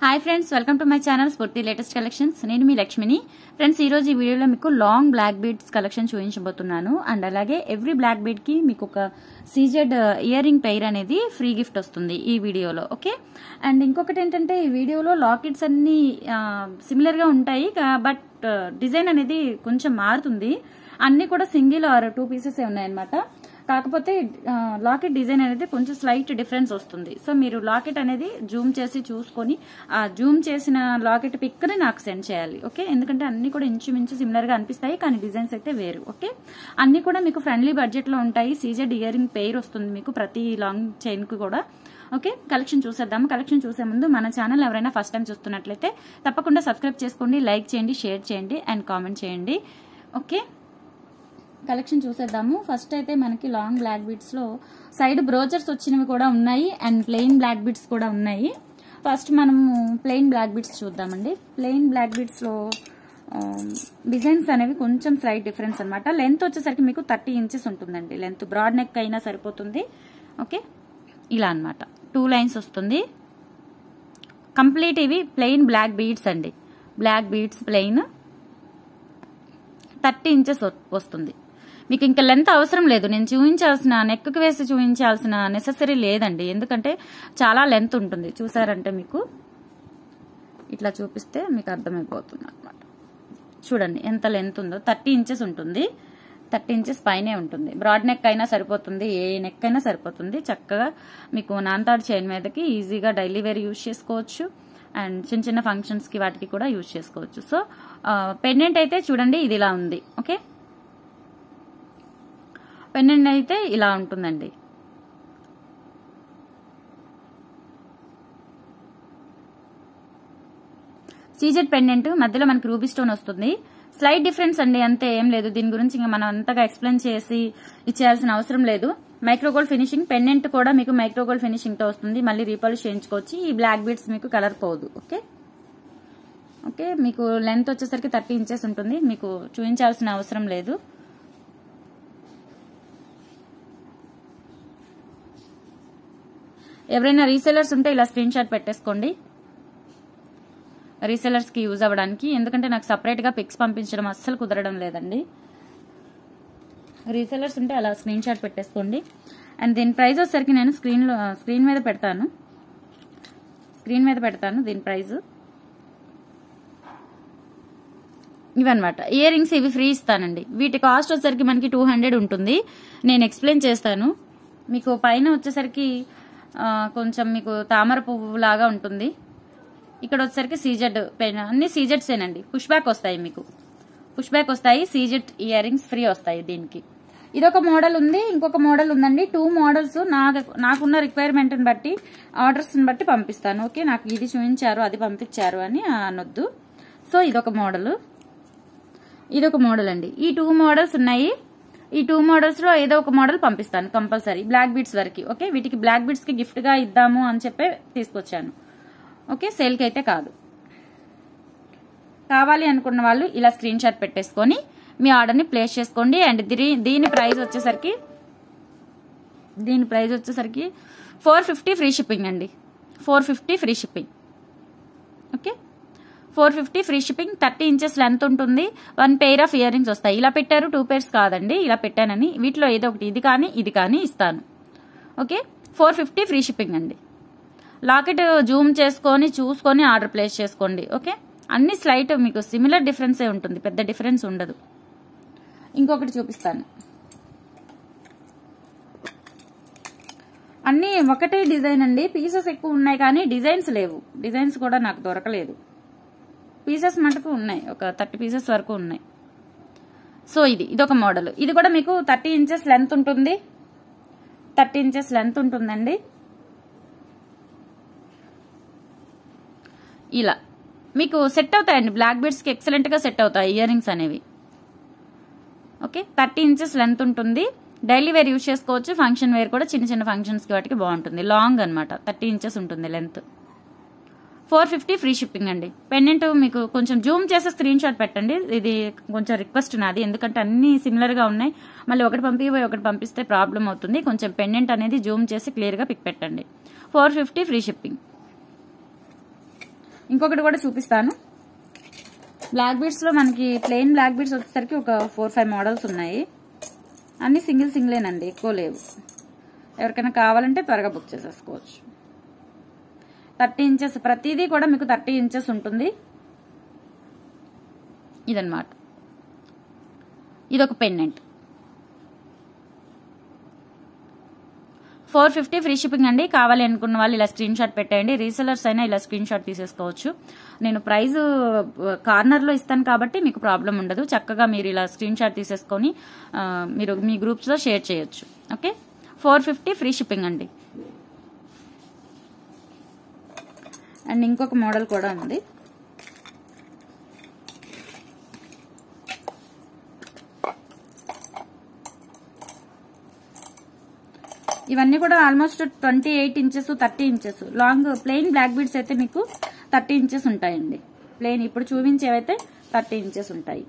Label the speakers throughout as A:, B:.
A: hi friends welcome to my channel Spoorthi latest collections నేను మీ లక్ష్మిని ఫ్రెండ్స్ ఈ రోజు ఈ వీడియోలో మీకు లాంగ్ బ్లాక్ బీడ్స్ కలెక్షన్ చూపించబోతున్నాను అండ్ అలాగే ఎవ్రీ బ్లాక్ బీడ్ కి మీకు ఒక సీజెడ్ ఇయర్ రింగ్ పెయిర్ అనేది ఫ్రీ గిఫ్ట్ వస్తుంది ఈ వీడియోలో ఓకే అండ్ ఇంకొకటి ఏంటంటే ఈ వీడియోలో లాకెట్స్ అన్ని సిమిలర్ గా ఉంటాయి బట్ డిజైన్ అనేది కొంచెం మారుతుంది అన్ని కూడా సింగిల్ ఆర్ టూ పీసెస్ ఉన్నాయన్నమాట కాకపోతే లాకెట్ డిజైన్ అనేది కొంచెం స్లైట్ డిఫరెన్స్ వస్తుంది సో మీరు లాకెట్ అనేది జూమ్ చేసి చూసుకొని ఆ జూమ్ చేసిన లాకెట్ పిక్ని నాకు సెండ్ చేయాలి ఓకే ఎందుకంటే అన్ని కూడా ఇంచుమించు సిమిలర్ గా అనిపిస్తాయి కానీ డిజైన్స్ అయితే వేరు ఓకే అన్ని కూడా మీకు ఫ్రెండ్లీ బడ్జెట్ లో ఉంటాయి సీజెడ్ ఇయరింగ్ పెయిర్ వస్తుంది మీకు ప్రతి లాంగ్ చైన్ కు కూడా ఓకే కలెక్షన్ చూసేద్దాము కలెక్షన్ చూసే ముందు మన ఛానల్ ఎవరైనా ఫస్ట్ టైం చూస్తున్నట్లయితే తప్పకుండా సబ్స్క్రైబ్ చేసుకోండి లైక్ చేయండి షేర్ చేయండి అండ్ కామెంట్ చేయండి ఓకే కలెక్షన్ చూసేద్దాము ఫస్ట్ అయితే మనకి లాంగ్ బ్లాక్ బీడ్స్ లో సైడ్ బ్రోచర్స్ వచ్చినవి కూడా ఉన్నాయి అండ్ ప్లెయిన్ బ్లాక్ బీడ్స్ కూడా ఉన్నాయి ఫస్ట్ మనము ప్లెయిన్ బ్లాక్ బీడ్స్ చూద్దామండి ప్లెయిన్ బ్లాక్ బీడ్స్ లో డిజైన్స్ అనేవి కొంచెం స్లైట్ డిఫరెన్స్ అనమాట లెంత్ వచ్చేసరికి మీకు థర్టీ ఇంచెస్ ఉంటుందండి లెంత్ బ్రాడ్ నెక్ అయినా సరిపోతుంది ఓకే ఇలా అనమాట టూ లైన్స్ వస్తుంది కంప్లీట్ ఇవి ప్లెయిన్ బ్లాక్ బీడ్స్ అండి black beads plain thirty inches వస్తుంది మీకు ఇంకా లెంత్ అవసరం లేదు నేను చూపించాల్సిన నెక్కి వేసి చూపించాల్సిన నెససరీ లేదండి ఎందుకంటే చాలా లెంత్ ఉంటుంది చూసారంటే మీకు ఇట్లా చూపిస్తే మీకు అర్థమైపోతుంది అనమాట చూడండి ఎంత లెంత్ ఉందో థర్టీ ఇంచెస్ ఉంటుంది థర్టీ ఇంచెస్ పైనే ఉంటుంది బ్రాడ్ నెక్ అయినా సరిపోతుంది ఏ నెక్ అయినా సరిపోతుంది చక్కగా మీకు నాంతాడు చైన్ మీదకి ఈజీగా డైలీ వేర్ యూజ్ చేసుకోవచ్చు అండ్ చిన్న చిన్న ఫంక్షన్స్కి వాటికి కూడా యూజ్ చేసుకోవచ్చు సో పెండెంట్ అయితే చూడండి ఇది ఇలా ఉంది ఓకే పెండెంట్ అయితే ఇలా ఉంటుందండి సీజెడ్ పెండెంట్ మధ్యలో మనకి రూబీ స్టోన్ వస్తుంది స్లైట్ డిఫరెన్స్ అండి అంతే ఏం లేదు దీని గురించి ఇంకా మనం అంతగా ఎక్స్ప్లెయిన్ చేసి ఇచ్చేయాల్సిన అవసరం లేదు మైక్రోగోల్డ్ ఫినిషింగ్ పెండెంట్ కూడా మీకు మైక్రోగోల్డ్ ఫినిషింగ్ తో వస్తుంది మళ్ళీ రీపాలిష్ చేయించుకోవచ్చు ఈ బ్లాక్ బీడ్స్ మీకు కలర్ పోదు ఓకే ఓకే మీకు లెంత్ వచ్చేసరికి థర్టీ ఇంచెస్ ఉంటుంది మీకు చూపించాల్సిన అవసరం లేదు ఎవరైనా రీసెలర్స్ ఉంటే ఇలా స్క్రీన్ షాట్ పెట్టేసుకోండి రీసెలర్స్కి యూజ్ అవ్వడానికి ఎందుకంటే నాకు సపరేట్గా పిక్స్ పంపించడం అస్సలు కుదరడం లేదండి రీసెలర్స్ ఉంటే అలా స్క్రీన్ షాట్ పెట్టేసుకోండి అండ్ దీని ప్రైస్ వచ్చేసరికి నేను స్క్రీన్లో స్క్రీన్ మీద పెడతాను స్క్రీన్ మీద పెడతాను దీని ప్రైస్ ఇవన్నమాట ఇయర్ రింగ్స్ ఇవి ఫ్రీ ఇస్తానండి వీటి కాస్ట్ వచ్చేసరికి మనకి టూ హండ్రెడ్ ఉంటుంది నేను ఎక్స్ప్లెయిన్ చేస్తాను మీకు పైన వచ్చేసరికి కొంచెం మీకు తామర పువ్వు లాగా ఉంటుంది ఇక్కడ వచ్చేసరికి సీజెడ్ పెన్ అన్ని సీజెడ్సేనండి పుష్ బ్యాక్ వస్తాయి మీకు పుష్ బ్యాక్ వస్తాయి సీజెడ్ ఇయర్ రింగ్స్ ఫ్రీ వస్తాయి దీనికి ఇదొక మోడల్ ఉంది ఇంకొక మోడల్ ఉందండి టూ మోడల్స్ నాకు నాకున్న రిక్వైర్మెంట్ని బట్టి ఆర్డర్స్ని బట్టి పంపిస్తాను ఓకే నాకు ఇది చూపించారు అది పంపించారు అని అనొద్దు సో ఇదొక మోడల్ ఇదొక మోడల్ అండి ఈ టూ మోడల్స్ ఉన్నాయి ఈ టూ మోడల్స్ లో ఏదో ఒక మోడల్ పంపిస్తాను కంపల్సరీ బ్లాక్ బీడ్స్ వరకు ఓకే వీటికి బ్లాక్ బీడ్స్ కి గిఫ్ట్ గా ఇద్దాము అని చెప్పి తీసుకొచ్చాను ఓకే సేల్కి అయితే కాదు కావాలి అనుకున్న వాళ్ళు ఇలా స్క్రీన్ షాట్ పెట్టేసుకొని మీ ఆర్డర్ని ప్లేస్ చేసుకోండి అండ్ దీని ప్రైస్ వచ్చేసరికి దీని ప్రైస్ వచ్చేసరికి ఫోర్ ఫిఫ్టీ ఫ్రీ షిప్పింగ్ అండి four fifty free shipping okay four fifty free shipping thirty inches length ఉంటుంది one pair of ear rings వస్తాయి ఇలా పెట్టారు టూ పెయిర్స్ కాదండి ఇలా పెట్టానని వీటిలో ఏదో ఒకటి ఇది కానీ ఇది కానీ ఇస్తాను okay four fifty free shipping అండి లాకెట్ జూమ్ చేసుకొని చూసుకొని ఆర్డర్ ప్లేస్ చేసుకోండి ఓకే అన్ని స్లైట్ మీకు సిమిలర్ డిఫరెన్సే ఉంటుంది పెద్ద డిఫరెన్స్ ఉండదు ఇంకొకటి చూపిస్తాను అన్నీ ఒకటే డిజైన్ అండి పీసెస్ ఎక్కువ ఉన్నాయి కానీ డిజైన్స్ లేవు డిజైన్స్ కూడా నాకు దొరకలేదు పీసెస్ మటుకు ఉన్నాయి ఒక థర్టీ పీసెస్ వరకు ఉన్నాయి సో ఇది ఇదొక మోడల్ ఇది కూడా మీకు థర్టీ ఇంచెస్ లెంత్ ఉంటుంది థర్టీ ఇంచెస్ లెంత్ ఉంటుందండి ఇలా మీకు సెట్ అవుతాయండి బ్లాక్ బీడ్స్కి ఎక్సలెంట్గా సెట్ అవుతాయి ఇయర్ రింగ్స్ అనేవి ఓకే థర్టీ ఇంచెస్ లెంత్ ఉంటుంది డైలీ వేర్ యూజ్ చేసుకోవచ్చు ఫంక్షన్ వేర్ కూడా చిన్న చిన్న ఫంక్షన్స్కి వాటికి బాగుంటుంది లాంగ్ అనమాట థర్టీ ఇంచెస్ ఉంటుంది length four fifty free shipping అండి పెండెంట్ మీకు కొంచెం జూమ్ చేసి స్క్రీన్ షాట్ పెట్టండి ఇది కొంచెం రిక్వెస్ట్ నాది ఎందుకంటే అన్ని సిమిలర్గా ఉన్నాయి మళ్ళీ ఒకటి పంపిపోయి ఒకటి పంపిస్తే ప్రాబ్లం అవుతుంది కొంచెం పెండెంట్ అనేది జూమ్ చేసి క్లియర్గా పిక్ పెట్టండి ఫోర్ ఫిఫ్టీ ఫ్రీ షిప్పింగ్ ఇంకొకటి కూడా చూపిస్తాను బ్లాక్ బీడ్స్లో మనకి ప్లెయిన్ బ్లాక్ బీడ్స్ వచ్చేసరికి ఒక ఫోర్ ఫైవ్ మోడల్స్ ఉన్నాయి అన్ని సింగిల్ సింగిలేనండి ఎక్కువ లేవు ఎవరికైనా కావాలంటే త్వరగా బుక్ చేసేసుకోవచ్చు థర్టీ ఇంచెస్ ప్రతిదీ కూడా మీకు థర్టీ ఇంచెస్ ఉంటుంది ఇదన్నమాట ఇదొక pendant four fifty free shipping అండి కావాలి అనుకున్న వాళ్ళు ఇలా స్క్రీన్ షాట్ పెట్టేయండి రీసెలర్స్ అయినా ఇలా స్క్రీన్ షాట్ తీసేసుకోవచ్చు నేను ప్రైస్ కార్నర్లో ఇస్తాను కాబట్టి మీకు ప్రాబ్లం ఉండదు చక్కగా మీరు ఇలా స్క్రీన్ షాట్ తీసేసుకొని ఆ, మీరు మీ గ్రూప్స్లో షేర్ చేయొచ్చు okay four fifty free shipping అండి అండ్ ఇంకొక మోడల్ కూడా ఉంది ఇవన్నీ కూడా almost twenty eight inches thirty inches long plain black beads అయితే మీకు థర్టీ ఇంచెస్ ఉంటాయండి ప్లెయిన్ ఇప్పుడు చూపించేవైతే థర్టీ ఇంచెస్ ఉంటాయి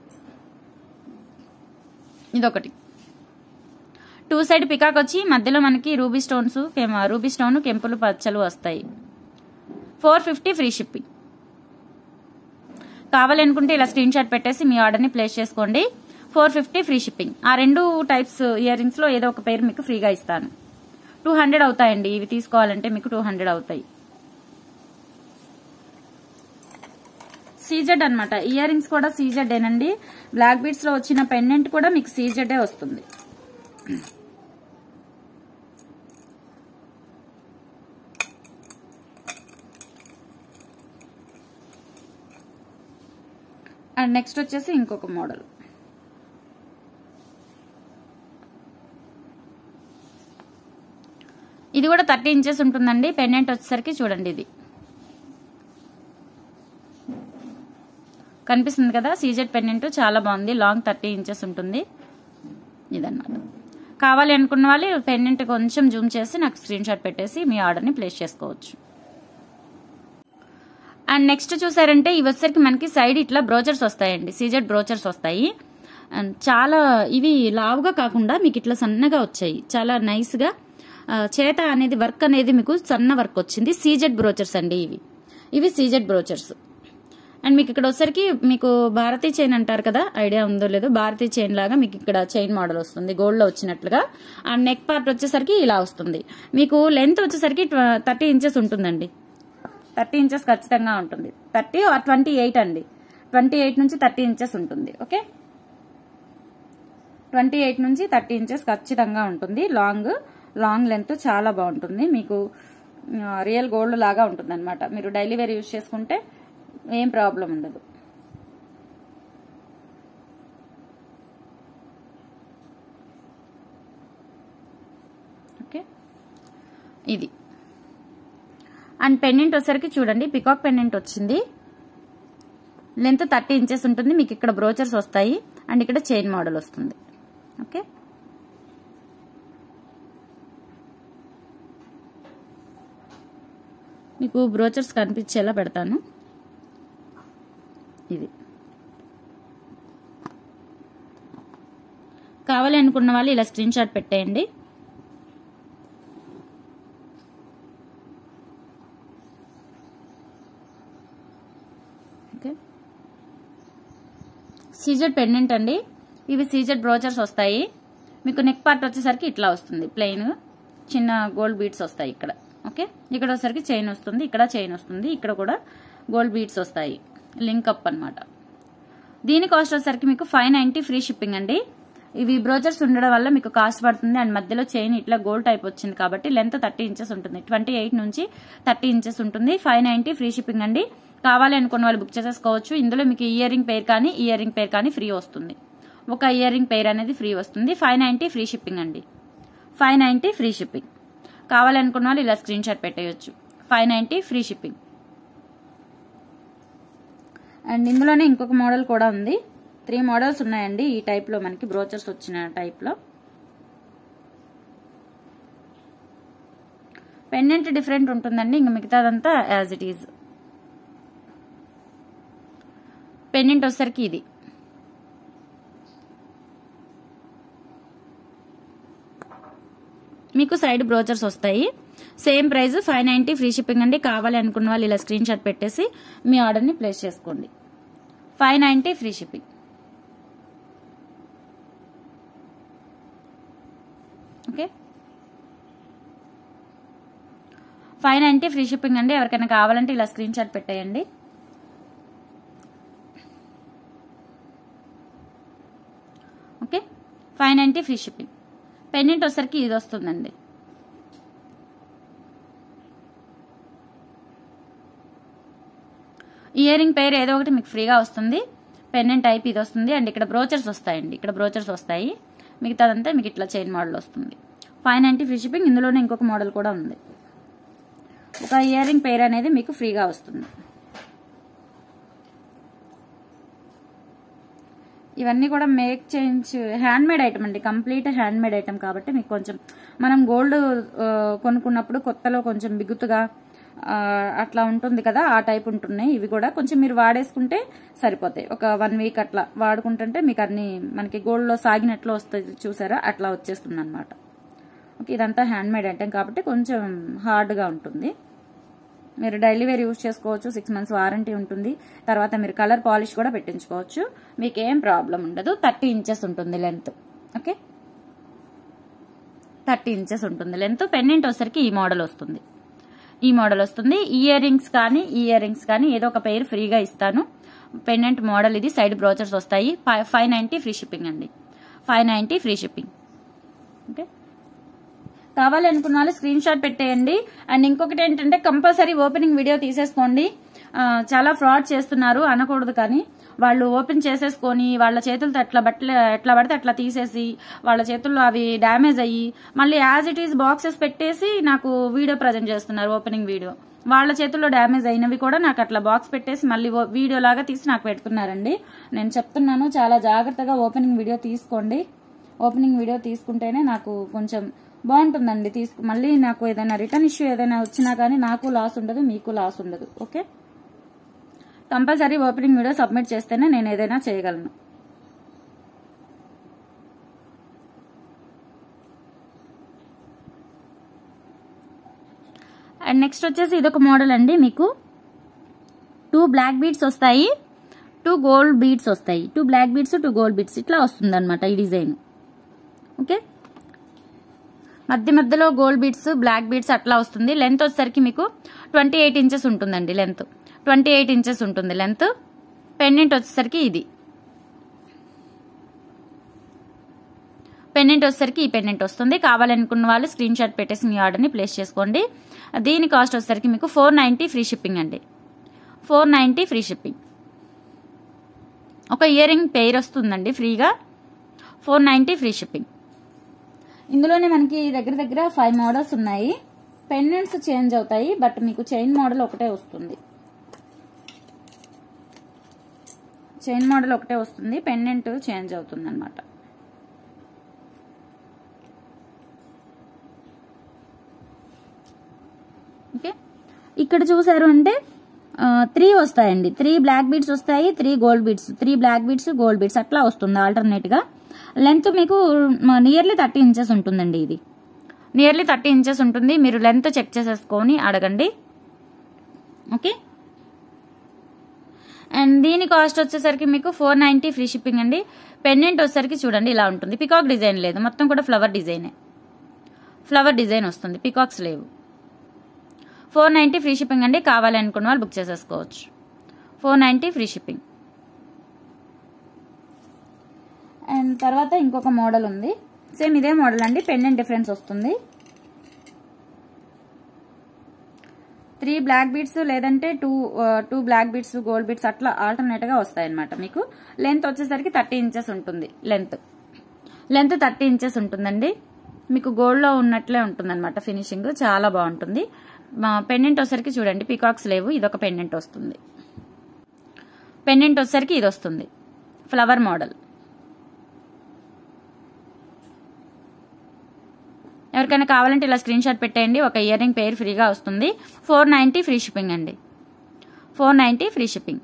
A: ఇదొకటి టూ సైడ్ పికాక్ వచ్చి మధ్యలో మనకి రూబీ స్టోన్స్ రూబీ స్టోన్ కెంపులు పచ్చలు వస్తాయి ఫోర్ ఫిఫ్టీ ఫ్రీ షిప్పింగ్ కావాలనుకుంటే ఇలా స్క్రీన్ షాట్ పెట్టేసి మీ ఆర్డర్ని ప్లేస్ చేసుకోండి ఫోర్ ఫిఫ్టీ ఫ్రీ షిప్పింగ్ ఆ రెండు టైప్స్ ఇయర్ రింగ్స్లో ఏదో ఒక పేరు మీకు ఫ్రీగా ఇస్తాను టూ హండ్రెడ్ అవుతాయండి ఇవి తీసుకోవాలంటే మీకు టూ హండ్రెడ్ అవుతాయి సీజెడ్ అనమాట ఇయర్ రింగ్స్ కూడా సీజెడ్ ఏనండి బ్లాక్ బీడ్స్ లో వచ్చిన పెండెంట్ కూడా మీకు సీజెడే వస్తుంది అండ్ నెక్స్ట్ వచ్చేసి ఇంకొక మోడల్ ఇది కూడా థర్టీ ఇంచెస్ ఉంటుందండి పెండెంట్ వచ్చేసరికి చూడండి ఇది కనిపిస్తుంది కదా సీజెడ్ పెండెంట్ చాలా బాగుంది లాంగ్ థర్టీ ఇంచెస్ ఉంటుంది ఇదన్నమాట కావాలి అనుకున్న వాళ్ళు పెండెంట్ కొంచెం జూమ్ చేసి నాకు స్క్రీన్ షాట్ పెట్టేసి మీ ఆర్డర్ని ప్లేస్ చేసుకోవచ్చు అండ్ నెక్స్ట్ చూసారంటే ఇవి వచ్చేసరికి మనకి సైడ్ ఇట్లా బ్రోచర్స్ వస్తాయండి సీజెడ్ బ్రోచర్స్ వస్తాయి అండ్ చాలా ఇవి లావుగా కాకుండా మీకు ఇట్లా సన్నగా వచ్చాయి చాలా నైస్గా ఆ, చేత అనేది వర్క్ అనేది మీకు సన్న వర్క్ వచ్చింది సీజెడ్ బ్రోచర్స్ అండి ఇవి ఇవి సీజెడ్ బ్రోచర్స్ అండ్ మీకు ఇక్కడ వచ్చేసరికి మీకు భారతీ చైన్ అంటారు కదా ఐడియా ఉందో లేదో భారతీ చైన్ లాగా మీకు ఇక్కడ చైన్ మోడల్ వస్తుంది గోల్డ్ లో వచ్చినట్లుగా అండ్ నెక్ పార్ట్ వచ్చేసరికి ఇలా వస్తుంది మీకు లెంత్ వచ్చేసరికి థర్టీ ఇంచెస్ ఉంటుందండి థర్టీ ఇంచెస్ ఖచ్చితంగా ఉంటుంది థర్టీ ఆర్ ట్వంటీ ఎయిట్ అండి ట్వంటీ ఎయిట్ నుంచి థర్టీ ఇంచెస్ ఉంటుంది ఓకే ట్వంటీ ఎయిట్ నుంచి థర్టీ ఇంచెస్ ఖచ్చితంగా ఉంటుంది లాంగ్ లాంగ్ లెంత్ చాలా బాగుంటుంది మీకు రియల్ గోల్డ్ లాగా ఉంటుంది అనమాట మీరు డైలీ వేర్ యూజ్ చేసుకుంటే ఏం ప్రాబ్లం ఉండదు ఓకే ఇది అండ్ పెండెంట్ వచ్చేసరికి చూడండి పికాక్ పెండెంట్ వచ్చింది లెంత్ థర్టీ ఇంచెస్ ఉంటుంది మీకు ఇక్కడ బ్రోచర్స్ వస్తాయి అండ్ ఇక్కడ చైన్ మోడల్ వస్తుంది ఓకే మీకు బ్రోచర్స్ కనిపించేలా పెడతాను ఇది కావాలి అనుకున్న వాళ్ళు ఇలా స్క్రీన్ షాట్ పెట్టేయండి ఓకే సీజెడ్ పెండెంట్ అండి ఇవి సీజెడ్ బ్రోచర్స్ వస్తాయి మీకు నెక్ పార్ట్ వచ్చేసరికి ఇట్లా వస్తుంది ప్లెయిన్ చిన్న గోల్డ్ బీడ్స్ వస్తాయి ఇక్కడ ఓకే ఇక్కడ వచ్చేసరికి చైన్ వస్తుంది ఇక్కడ చైన్ వస్తుంది ఇక్కడ కూడా గోల్డ్ బీడ్స్ వస్తాయి లింక్ అప్ అనమాట దీని కాస్ట్ వచ్చేసరికి మీకు ఫైవ్ నైంటీ ఫ్రీ షిప్పింగ్ అండి ఇవి బ్రోచర్స్ ఉండడం వల్ల మీకు కాస్ట్ పడుతుంది అండ్ మధ్యలో చైన్ ఇట్లా గోల్డ్ టైప్ వచ్చింది కాబట్టి లెంత్ థర్టీ ఇంచెస్ ఉంటుంది ట్వంటీ ఎయిట్ నుంచి థర్టీ ఇంచెస్ ఉంటుంది ఫైవ్ నైంటీ ఫ్రీ షిప్పింగ్ అండి కావాలి అనుకున్న వాళ్ళు బుక్ చేసేసుకోవచ్చు ఇందులో మీకు ఇయర్ రింగ్ పేర్ కానీ ఇయర్ రింగ్ పేర్ కానీ ఫ్రీ వస్తుంది ఒక ఇయర్ రింగ్ పేర్ అనేది ఫ్రీ వస్తుంది ఫైవ్ నైంటీ ఫ్రీ షిప్పింగ్ అండి ఫైవ్ నైంటీ ఫ్రీ షిప్పింగ్ కావాలనుకున్న వాళ్ళు ఇలా స్క్రీన్ షాట్ పెట్టేయచ్చు five ninety free shipping and ఇందులోనే ఇంకొక మోడల్ కూడా ఉంది త్రీ మోడల్స్ ఉన్నాయండి ఈ టైప్లో మనకి బ్రోచర్స్ వచ్చిన టైప్లో పెండెంట్ డిఫరెంట్ ఉంటుందండి ఇంక మిగతాదంతా యాజ్ ఇట్ ఈజ్ పెండెంట్ వచ్చేసరికి ఇది మీకు సైడ్ బ్రోచర్స్ వస్తాయి same price five ninety free shipping అండి కావాలి అనుకున్న వాళ్ళు ఇలా స్క్రీన్ షాట్ పెట్టేసి మీ ఆర్డర్ని ప్లేస్ చేసుకోండి five ninety free shipping okay five ninety free shipping అండి ఎవరికైనా కావాలంటే ఇలా స్క్రీన్ షాట్ పెట్టేయండి okay five ninety free shipping pendant వచ్చేసరికి ఇది వస్తుందండి ఇయర్ రింగ్ పేరు ఏదో ఒకటి మీకు ఫ్రీగా వస్తుంది పెండెంట్ టైప్ ఇది వస్తుంది అండ్ ఇక్కడ బ్రోచర్స్ వస్తాయండి ఇక్కడ బ్రోచర్స్ వస్తాయి మిగతాదంతా మీకు ఇట్లా చైన్ మోడల్ వస్తుంది ఫైవ్ నైంటీ ఫ్రీ షిప్పింగ్ ఇందులోనే ఇంకొక మోడల్ కూడా ఉంది ఒక ఇయర్ రింగ్ పేర్ అనేది మీకు ఫ్రీగా వస్తుంది ఇవన్నీ కూడా make change hand made item అండి కంప్లీట్ హ్యాండ్ మేడ్ ఐటమ్ కాబట్టి మీకు కొంచెం మనం గోల్డ్ కొనుక్కున్నప్పుడు కొత్తలో కొంచెం బిగుతుగా ఆ, అట్లా ఉంటుంది కదా ఆ టైప్ ఉంటున్నాయి ఇవి కూడా కొంచెం మీరు వాడేసుకుంటే సరిపోతాయి ఒక వన్ వీక్ అట్లా వాడుకుంటుంటే మీకు అన్ని మనకి గోల్డ్లో సాగినట్లు వస్తుంది చూసారా అట్లా వచ్చేస్తుంది అనమాట ఓకే ఇదంతా హ్యాండ్ మేడ్ ఐటమ్ కాబట్టి కొంచెం హార్డ్గా ఉంటుంది మీరు డైలీ వేర్ యూజ్ చేసుకోవచ్చు సిక్స్ మంత్స్ వారంటీ ఉంటుంది తర్వాత మీరు కలర్ పాలిష్ కూడా పెట్టించుకోవచ్చు మీకు ఏం ప్రాబ్లం ఉండదు థర్టీ ఇంచెస్ ఉంటుంది లెంత్ ఓకే థర్టీ ఇంచెస్ ఉంటుంది లెంత్ పెన్నెంట్ వచ్చేసరికి ఈ మోడల్ వస్తుంది ఈ మోడల్ వస్తుంది ఇయర్ రింగ్స్ కానీ ఇయర్ రింగ్స్ కానీ ఏదో ఒక పేరు ఫ్రీగా ఇస్తాను పెండెంట్ మోడల్ ఇది సైడ్ బ్రోచర్స్ వస్తాయి ఫైవ్ నైంటీ ఫ్రీ షిప్పింగ్ అండి five ninety free shipping okay కావాలి అనుకున్న వాళ్ళు స్క్రీన్ షాట్ పెట్టేయండి అండ్ ఇంకొకటి ఏంటంటే కంపల్సరీ ఓపెనింగ్ వీడియో తీసేసుకోండి ఆ, చాలా ఫ్రాడ్ చేస్తున్నారు అనకూడదు కానీ వాళ్ళు ఓపెన్ చేసేసుకొని వాళ్ళ చేతులతో ఎట్లా బట్టలు ఎట్లా పడితే అట్లా తీసేసి వాళ్ళ చేతుల్లో అవి డ్యామేజ్ అయ్యి మళ్ళీ యాజ్ ఇట్ ఈస్ బాక్సెస్ పెట్టేసి నాకు వీడియో ప్రజెంట్ చేస్తున్నారు ఓపెనింగ్ వీడియో వాళ్ళ చేతుల్లో డ్యామేజ్ అయినవి కూడా నాకు అట్లా బాక్స్ పెట్టేసి మళ్ళీ ఓ- వీడియో లాగా తీసి నాకు పెడుతున్నారండి నేను చెప్తున్నాను చాలా జాగ్రత్తగా ఓపెనింగ్ వీడియో తీసుకోండి ఓపెనింగ్ వీడియో తీసుకుంటేనే నాకు కొంచెం బాగుంటుందండి తీసుకు మళ్ళీ నాకు ఏదైనా రిటర్న్ ఇష్యూ ఏదైనా వచ్చినా కానీ నాకు లాస్ ఉండదు మీకు లాస్ ఉండదు okay compulsory opening video submit చేస్తేనే నేను ఏదైనా చేయగలను అండ్ నెక్స్ట్ వచ్చేసి ఇదొక మోడల్ అండి మీకు టూ బ్లాక్ బీడ్స్ వస్తాయి టూ గోల్డ్ బీడ్స్ వస్తాయి two black beads two gold beads ఇట్లా వస్తుంది అనమాట ఈ డిజైన్ ఓకే మధ్య మధ్యలో గోల్డ్ బీడ్స్ బ్లాక్ బీడ్స్ అట్లా వస్తుంది లెంత్ వచ్చేసరికి మీకు ట్వంటీ ఎయిట్ ఇంచెస్ ఉంటుందండి లెంత్ ట్వంటీ ఎయిట్ ఇంచెస్ ఉంటుంది లెంత్ పెండెంట్ వచ్చేసరికి ఇది పెండెంట్ వచ్చేసరికి ఈ పెండెంట్ వస్తుంది కావాలనుకున్న వాళ్ళు స్క్రీన్ షాట్ పెట్టేసి మీ ఆర్డర్ని ప్లేస్ చేసుకోండి దీని కాస్ట్ వచ్చేసరికి మీకు ఫోర్ నైంటీ ఫ్రీ షిప్పింగ్ అండి ఫోర్ నైంటీ ఫ్రీ షిప్పింగ్ ఒక ఇయర్ రింగ్ పెయిర్ వస్తుందండి ఫ్రీగా ఫోర్ నైంటీ ఫ్రీ షిప్పింగ్ ఇందులోనే మనకి దగ్గర దగ్గర ఫైవ్ మోడల్స్ ఉన్నాయి పెండెంట్స్ చేంజ్ అవుతాయి బట్ మీకు చైన్ మోడల్ ఒకటే వస్తుంది చైన్ మోడల్ ఒకటే వస్తుంది పెండెంట్ చేంజ్ అవుతుంది అనమాట ఓకే ఇక్కడ చూసారు అంటే త్రీ వస్తాయండి త్రీ బ్లాక్ బీడ్స్ వస్తాయి three gold beads three black beads gold beads అట్లా వస్తుంది ఆల్టర్నేట్ గా లెంత్ మీకు నియర్లీ థర్టీ ఇంచెస్ ఉంటుందండి ఇది నియర్లీ థర్టీ ఇంచెస్ ఉంటుంది మీరు లెంత్ చెక్ చేసేసుకొని అడగండి ఓకే అండ్ దీని కాస్ట్ వచ్చేసరికి మీకు ఫోర్ నైంటీ ఫ్రీ షిప్పింగ్ అండి పెండెంట్ వచ్చేసరికి చూడండి ఇలా ఉంటుంది పికాక్ డిజైన్ లేదు మొత్తం కూడా ఫ్లవర్ డిజైనే ఫ్లవర్ డిజైన్ వస్తుంది పికాక్స్ లేవు ఫోర్ నైంటీ ఫ్రీ షిప్పింగ్ అండి కావాలి అనుకున్న వాళ్ళు బుక్ చేసేసుకోవచ్చు four ninety free shipping and తర్వాత ఇంకొక మోడల్ ఉంది సేమ్ ఇదే మోడల్ అండి పెండెంట్ డిఫరెన్స్ వస్తుంది త్రీ బ్లాక్ బీడ్స్ లేదంటే two two black beads gold beads అట్లా ఆల్టర్నేట్గా వస్తాయి అనమాట మీకు లెంత్ వచ్చేసరికి థర్టీ ఇంచెస్ ఉంటుంది లెంత్ లెంత్ థర్టీ ఇంచెస్ ఉంటుందండి మీకు గోల్డ్లో ఉన్నట్లే ఉంటుందన్నమాట ఫినిషింగ్ చాలా బాగుంటుంది పెండెంట్ వచ్చేసరికి చూడండి పికాక్స్ లేవు ఇదొక పెండెంట్ వస్తుంది పెండెంట్ వచ్చేసరికి ఇది వస్తుంది ఫ్లవర్ మోడల్ ఎవరికైనా కావాలంటే ఇలా స్క్రీన్ షాట్ పెట్టేయండి ఒక ఇయర్ రింగ్ పేరు ఫ్రీగా వస్తుంది ఫోర్ నైంటీ ఫ్రీ షిప్పింగ్ అండి four ninety free shipping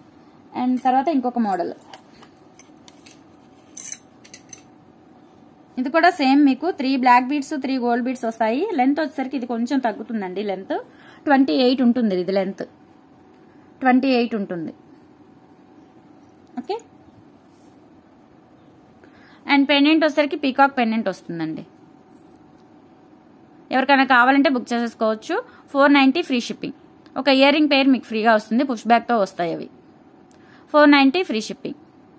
A: and తర్వాత ఇంకొక మోడల్ ఇది కూడా సేమ్ మీకు three black beads three gold beads వస్తాయి లెంత్ వచ్చేసరికి ఇది కొంచెం తగ్గుతుందండి లెంత్ ట్వంటీ ఎయిట్ ఉంటుంది ఇది లెంత్ ట్వంటీ ఎయిట్ ఉంటుంది ఓకే అండ్ పెండెంట్ వచ్చేసరికి పీకాక్ పెండెంట్ వస్తుందండి ఎవరికైనా కావాలంటే బుక్ చేసేసుకోవచ్చు ఫోర్ నైంటీ ఫ్రీ షిప్పింగ్ ఒక ఇయర్ రింగ్ పేర్ మీకు ఫ్రీగా వస్తుంది పుష్ బ్యాక్తో వస్తాయి అవి four ninety free shipping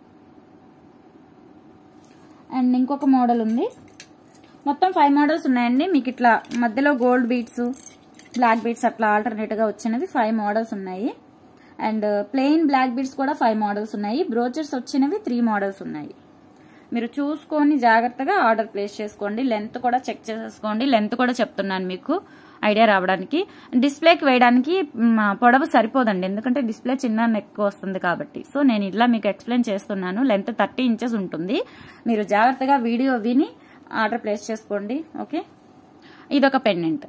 A: and ఇంకొక మోడల్ ఉంది మొత్తం ఫైవ్ మోడల్స్ ఉన్నాయండి మీకు ఇట్లా మధ్యలో గోల్డ్ బీట్స్ బ్లాక్ బీట్స్ అట్లా ఆల్టర్నేట్గా వచ్చినవి ఫైవ్ మోడల్స్ ఉన్నాయి అండ్ ప్లెయిన్ బ్లాక్ బీట్స్ కూడా ఫైవ్ మోడల్స్ ఉన్నాయి బ్రోచర్స్ వచ్చినవి త్రీ మోడల్స్ ఉన్నాయి మీరు చూసుకొని జాగ్రత్తగా ఆర్డర్ ప్లేస్ చేసుకోండి లెంత్ కూడా చెక్ చేసేసుకోండి లెంత్ కూడా చెప్తున్నాను మీకు ఐడియా రావడానికి డిస్ప్లేకి వేయడానికి మ్, పొడవు సరిపోదండి ఎందుకంటే డిస్ప్లే చిన్న ఎక్కువ వస్తుంది కాబట్టి సో నేను ఇలా మీకు ఎక్స్ప్లెయిన్ చేస్తున్నాను లెంత్ థర్టీ ఇంచెస్ ఉంటుంది మీరు జాగ్రత్తగా వీడియో విని ఆర్డర్ ప్లేస్ చేసుకోండి ఓకే ఇదొక pendant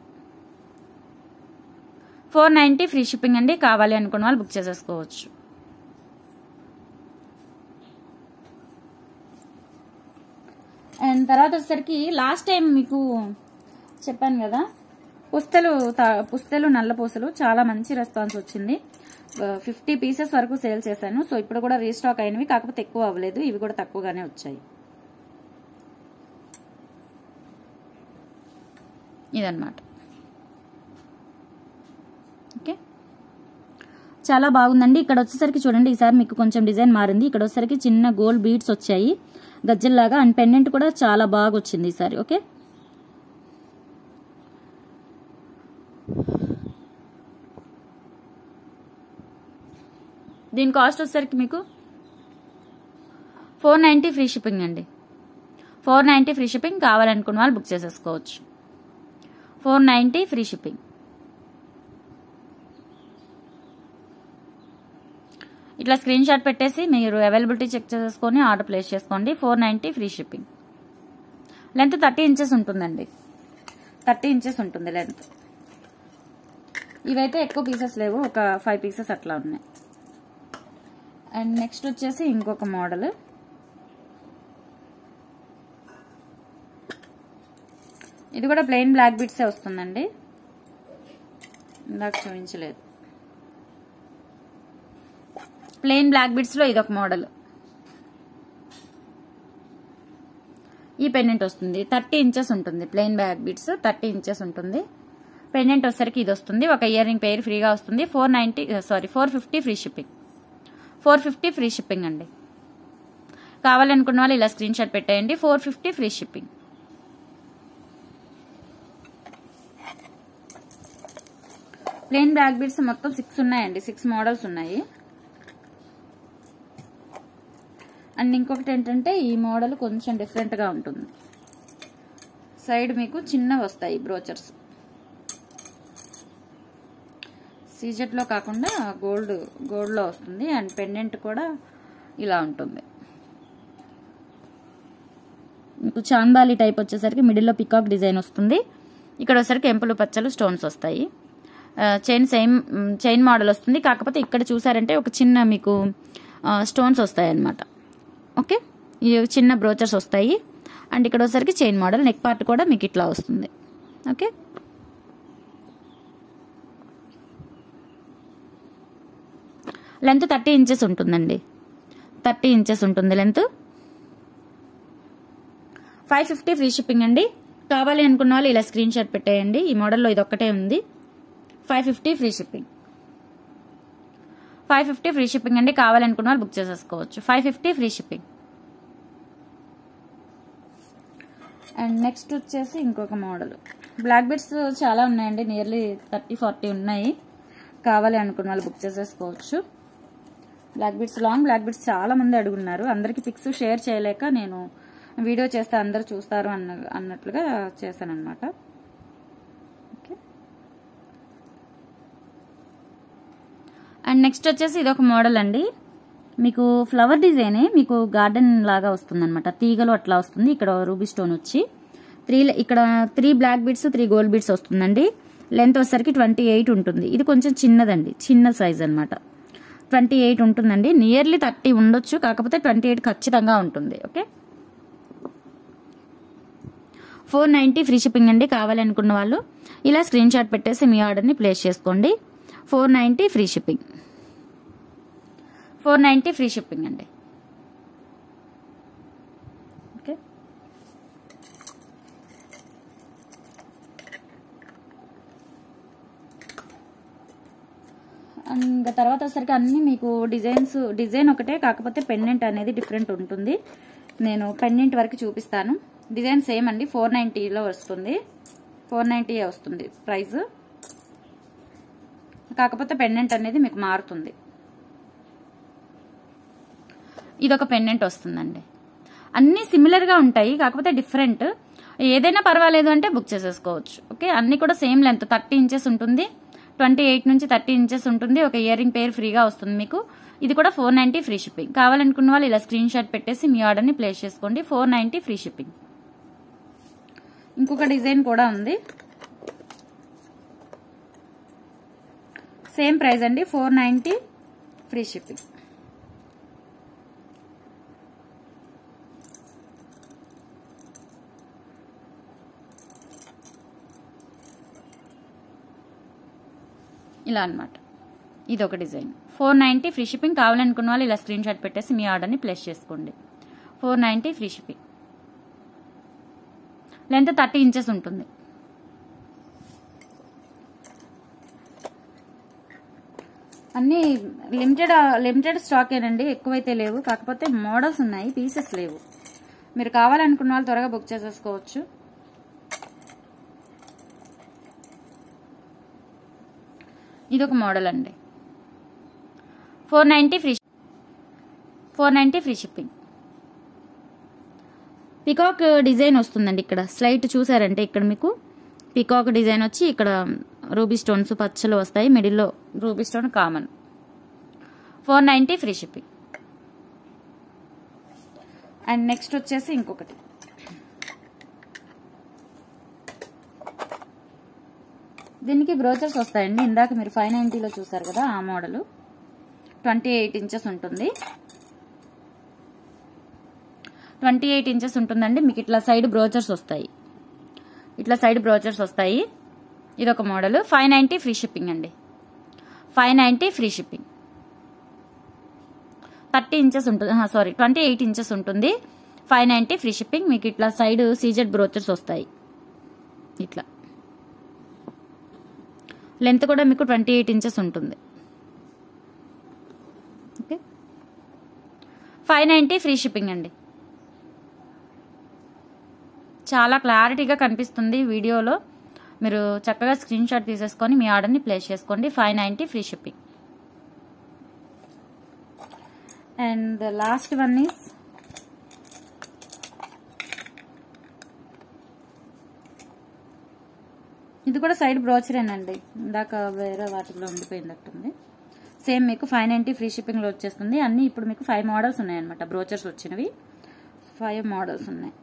A: four ninety free shipping అండి కావాలి అనుకున్న వాళ్ళు బుక్ చేసేసుకోవచ్చు అండ్ తర్వాత వచ్చేసరికి లాస్ట్ టైం మీకు చెప్పాను కదా పుస్తలు తా- పుస్తలు నల్ల పూసలు చాలా మంచి రెస్పాన్స్ వచ్చింది ఫిఫ్టీ పీసెస్ వరకు సేల్ చేశాను సో ఇప్పుడు కూడా రీస్టాక్ అయినవి కాకపోతే ఎక్కువ అవ్వలేదు ఇవి కూడా తక్కువగానే వచ్చాయి ఇదన్నమాట ఓకే చాలా బాగుందండి ఇక్కడ వచ్చేసరికి చూడండి ఈసారి మీకు కొంచెం డిజైన్ మారింది ఇక్కడ వచ్చేసరికి చిన్న గోల్డ్ బీడ్స్ వచ్చాయి గజ్జల్లాగా అండ్ పెండెంట్ కూడా చాలా బాగా వచ్చింది ఈసారి ఓకే దీని కాస్ట్ వచ్చేసరికి మీకు ఫోర్ నైంటీ ఫ్రీ షిప్పింగ్ అండి ఫోర్ నైంటీ ఫ్రీ షిప్పింగ్ కావాలనుకున్న వాళ్ళు బుక్ చేసేసుకోవచ్చు ఫోర్ నైంటీ ఫ్రీ షిప్పింగ్ ఇట్లా స్క్రీన్ షాట్ పెట్టేసి మీరు అవైలబిలిటీ చెక్ చేసుకొని ఆర్డర్ ప్లేస్ చేసుకోండి four ninety free shipping length thirty inches ఉంటుందండి థర్టీ ఇంచెస్ ఉంటుంది లెంత్ ఇవైతే ఎక్కువ పీసెస్ లేవు ఒక ఫైవ్ పీసెస్ అట్లా ఉన్నాయి అండ్ నెక్స్ట్ వచ్చేసి ఇంకొక మోడల్ ఇది కూడా ప్లెయిన్ బ్లాక్ బీట్సే వస్తుందండి ఇందాక చూపించలేదు ప్లెయిన్ బ్లాక్ బీట్స్లో ఇదొక మోడల్ ఈ పెండెంట్ వస్తుంది థర్టీ ఇంచెస్ ఉంటుంది plain black beads thirty inches ఉంటుంది పెండెంట్ వచ్చేసరికి ఇది వస్తుంది ఒక ఇయర్ రింగ్ పేరు ఫ్రీగా వస్తుంది four ninety sorry four fifty free shipping four fifty free shipping అండి కావాలనుకున్న వాళ్ళు ఇలా స్క్రీన్ షాట్ పెట్టేయండి four fifty free shipping plain black beads మొత్తం సిక్స్ ఉన్నాయండి సిక్స్ మోడల్స్ ఉన్నాయి అండ్ ఇంకొకటి ఏంటంటే ఈ మోడల్ కొంచెం డిఫరెంట్గా ఉంటుంది సైడ్ మీకు చిన్న వస్తాయి బ్రోచర్స్ సీజెట్లో కాకుండా గోల్డ్ గోల్డ్లో వస్తుంది అండ్ పెండెంట్ కూడా ఇలా ఉంటుంది మీకు చాంబాలి టైప్ వచ్చేసరికి మిడిల్లో పికాక్ డిజైన్ వస్తుంది ఇక్కడ వచ్చేసరికి ఎంపులు పచ్చలు స్టోన్స్ వస్తాయి చైన్ సేమ్ చైన్ మోడల్ వస్తుంది కాకపోతే ఇక్కడ చూసారంటే ఒక చిన్న మీకు స్టోన్స్ వస్తాయి అన్నమాట ఓకే ఈ చిన్న బ్రోచర్స్ వస్తాయి అండ్ ఇక్కడ వచ్చేసరికి చైన్ మోడల్ నెక్ పార్ట్ కూడా మీకు ఇట్లా వస్తుంది ఓకే లెంత్ థర్టీ ఇంచెస్ ఉంటుందండి థర్టీ ఇంచెస్ ఉంటుంది length five fifty free shipping అండి కావాలి అనుకున్న వాళ్ళు ఇలా స్క్రీన్ షాట్ పెట్టేయండి ఈ మోడల్లో ఇది ఒక్కటే ఉంది five fifty free shipping five fifty free shipping అండి కావాలనుకున్న వాళ్ళు బుక్ చేసేసుకోవచ్చు five fifty free shipping and next వచ్చేసి ఇంకొక మోడల్ బ్లాక్ బెడ్స్ చాలా ఉన్నాయండి నియర్లీ థర్టీ ఫార్టీ ఉన్నాయి కావాలి అనుకున్న వాళ్ళు బుక్ చేసేసుకోవచ్చు black beads long black beads చాలా మంది అడుగున్నారు అందరికి పిక్స్ షేర్ చేయలేక నేను వీడియో చేస్తే అందరు చూస్తారు అన్న అన్నట్లుగా చేశానమాట ఓకే అండ్ నెక్స్ట్ వచ్చేసి ఇది ఒక మోడల్ అండి మీకు ఫ్లవర్ డిజైనే మీకు గార్డెన్ లాగా వస్తుంది అనమాట తీగలు అట్లా వస్తుంది ఇక్కడ రూబీ స్టోన్ వచ్చి త్రీ ఇక్కడ three black beads three gold beads వస్తుందండి లెంత్ వచ్చేసరికి ట్వంటీ ఎయిట్ ఉంటుంది ఇది కొంచెం చిన్నదండి చిన్న సైజ్ అనమాట ట్వంటీ ఎయిట్ ఉంటుందండి నియర్లీ థర్టీ ఉండొచ్చు కాకపోతే ట్వంటీ ఎయిట్ ఖచ్చితంగా ఉంటుంది okay four ninety free shipping అండి కావాలనుకున్న వాళ్ళు ఇలా స్క్రీన్ షాట్ పెట్టేసి మీ ఆర్డర్ని ప్లేస్ చేసుకోండి four ninety free shipping four ninety free shipping అండి ఓకే ఇంకా తర్వాత వచ్చేసరికి అన్నీ మీకు డిజైన్స్ డిజైన్ ఒకటే కాకపోతే పెండెంట్ అనేది డిఫరెంట్ ఉంటుంది నేను పెండెంట్ వరకు చూపిస్తాను డిజైన్ సేమ్ అండి ఫోర్ నైంటీలో వస్తుంది ఫోర్ నైంటీ వస్తుంది ప్రైస్ కాకపోతే పెండెంట్ అనేది మీకు మారుతుంది ఇది ఒక పెండెంట్ వస్తుందండి అన్నీ సిమిలర్గా ఉంటాయి కాకపోతే డిఫరెంట్ ఏదైనా పర్వాలేదు అంటే బుక్ చేసేసుకోవచ్చు ఓకే అన్నీ కూడా సేమ్ లెంత్ థర్టీ ఇంచెస్ ఉంటుంది ట్వంటీ ఎయిట్ నుంచి థర్టీ ఇంచెస్ ఉంటుంది ఒక ఇయర్ రింగ్ పేర్ ఫ్రీగా వస్తుంది మీకు ఇది కూడా ఫోర్ నైంటీ ఫ్రీ షిప్పింగ్ కావాలనుకున్న వాళ్ళు ఇలా స్క్రీన్ షాట్ పెట్టేసి మీ ఆర్డర్ని ప్లేస్ చేసుకోండి ఫోర్ నైంటీ ఫ్రీ షిప్పింగ్ ఇంకొక డిజైన్ కూడా ఉంది సేమ్ ప్రైస్ అండి ఫోర్ నైంటీ ఫ్రీ షిప్పింగ్ ఇలా అనమాట ఇది ఒక design four ninety free shipping కావాలనుకున్న వాళ్ళు ఇలా స్క్రీన్ షాట్ పెట్టేసి మీ ఆర్డర్ని ప్లేస్ చేసుకోండి four ninety free shipping length thirty inches ఉంటుంది అన్నీ లిమిటెడ్ లిమిటెడ్ స్టాకేనండి ఎక్కువైతే లేవు కాకపోతే మోడల్స్ ఉన్నాయి పీసెస్ లేవు మీరు కావాలనుకున్న వాళ్ళు త్వరగా బుక్ చేసేసుకోవచ్చు ఇది ఒక మోడల్ అండి four ninety free four ninety free shipping peacock design వస్తుందండి ఇక్కడ స్లైట్ చూసారంటే ఇక్కడ మీకు పికాక్ డిజైన్ వచ్చి ఇక్కడ రూబీ స్టోన్స్ పచ్చలు వస్తాయి మిడిల్లో ruby stone common four ninety free shipping and next వచ్చేసి ఇంకొకటి దీనికి బ్రోచర్స్ వస్తాయండి ఇందాక మీరు ఫైవ్ నైంటీలో చూసారు కదా ఆ మోడల్ ట్వంటీ ఎయిట్ ఇంచెస్ ఉంటుంది ట్వంటీ ఎయిట్ ఇంచెస్ ఉంటుందండి మీకు ఇట్లా సైడ్ బ్రోచర్స్ వస్తాయి ఇట్లా సైడ్ బ్రోచర్స్ వస్తాయి ఇదొక model five ninety free shipping అండి five ninety free shipping thirty inches ఉంటుంది సారీ ట్వంటీ ఎయిట్ ఇంచెస్ ఉంటుంది ఫైవ్ నైంటీ ఫ్రీ షిప్పింగ్ మీకు ఇట్లా సైడ్ సీజెడ్ బ్రోచర్స్ వస్తాయి ఇట్లా లెంత్ కూడా మీకు ట్వంటీ ఎయిట్ ఇంచెస్ ఉంటుంది okay five ninety free shipping అండి చాలా క్లారిటీగా కనిపిస్తుంది వీడియోలో మీరు చక్కగా స్క్రీన్ షాట్ తీసేసుకొని మీ ఆర్డర్ని ప్లేస్ చేసుకోండి five ninety free shipping and last one is ఇది కూడా సైడ్ బ్రోచరేనండి ఇందాక వేరే వాటిలో ఉండిపోయినట్టుంది సేమ్ మీకు ఫైవ్ నైంటీ ఫ్రీ షిప్పింగ్లో వచ్చేస్తుంది అన్నీ ఇప్పుడు మీకు ఫైవ్ మోడల్స్ ఉన్నాయన్నమాట బ్రోచర్స్ వచ్చినవి ఫైవ్ మోడల్స్ ఉన్నాయి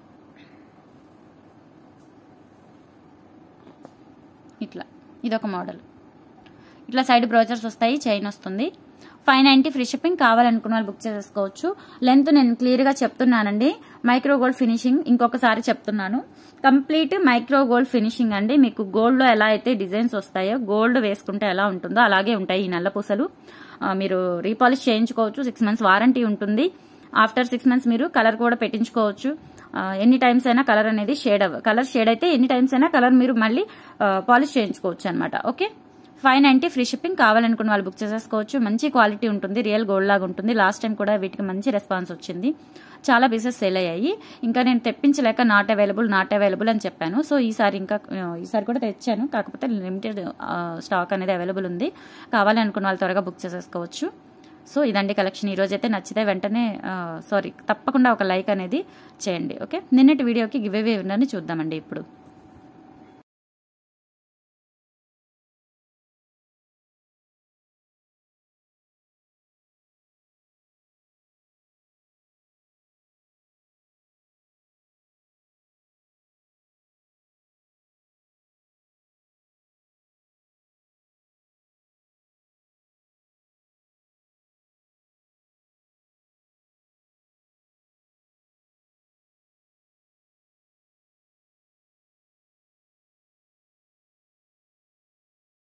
A: ఇట్లా ఇదొక మోడల్ ఇట్లా సైడ్ బ్రోచర్స్ వస్తాయి చైన్ వస్తుంది ఫైవ్ నైంటీ ఫ్రీ షిప్పింగ్ కావాలనుకున్న వాళ్ళు బుక్ చేసేసుకోవచ్చు లెంత్ నేను క్లియర్గా చెప్తున్నానండి మైక్రో గోల్డ్ ఫినిషింగ్ ఇంకొకసారి చెప్తున్నాను కంప్లీట్ మైక్రో గోల్డ్ ఫినిషింగ్ అండి మీకు గోల్డ్లో ఎలా అయితే డిజైన్స్ వస్తాయో గోల్డ్ వేసుకుంటే ఎలా ఉంటుందో అలాగే ఉంటాయి ఈ నల్ల పూసలు ఆ, మీరు రీపాలిష్ చేయించుకోవచ్చు సిక్స్ మంత్స్ వారంటీ ఉంటుంది ఆఫ్టర్ సిక్స్ మంత్స్ మీరు కలర్ కూడా పెట్టించుకోవచ్చు ఆ, ఎన్ని టైమ్స్ అయినా కలర్ అనేది షేడ్ అవ్వ కలర్ షేడ్ అయితే ఎన్ని టైమ్స్ అయినా కలర్ మీరు మళ్ళీ పాలిష్ చేయించుకోవచ్చు అనమాట okay five ninety free shipping కావాలనుకున్న వాళ్ళు బుక్ చేసేసుకోవచ్చు మంచి క్వాలిటీ ఉంటుంది రియల్ గోల్డ్ లాగా ఉంటుంది లాస్ట్ టైం కూడా వీటికి మంచి రెస్పాన్స్ వచ్చింది చాలా పీసెస్ సేల్ అయ్యాయి ఇంకా నేను తెప్పించలేక నాట్ అవైలబుల్ నాట్ అవైలబుల్ అని చెప్పాను సో ఈసారి ఇంకా ఆ, ఈసారి కూడా తెచ్చాను కాకపోతే లిమిటెడ్ స్టాక్ అనేది అవైలబుల్ ఉంది కావాలి అనుకున్న వాళ్ళు త్వరగా బుక్ చేసేసుకోవచ్చు సో ఇదండి కలెక్షన్ ఈ రోజు అయితే నచ్చితే వెంటనే సారీ తప్పకుండా ఒక లైక్ అనేది చేయండి ఓకే నిన్నటి వీడియోకి గివ్ అవే ఉందని చూద్దామండి ఇప్పుడు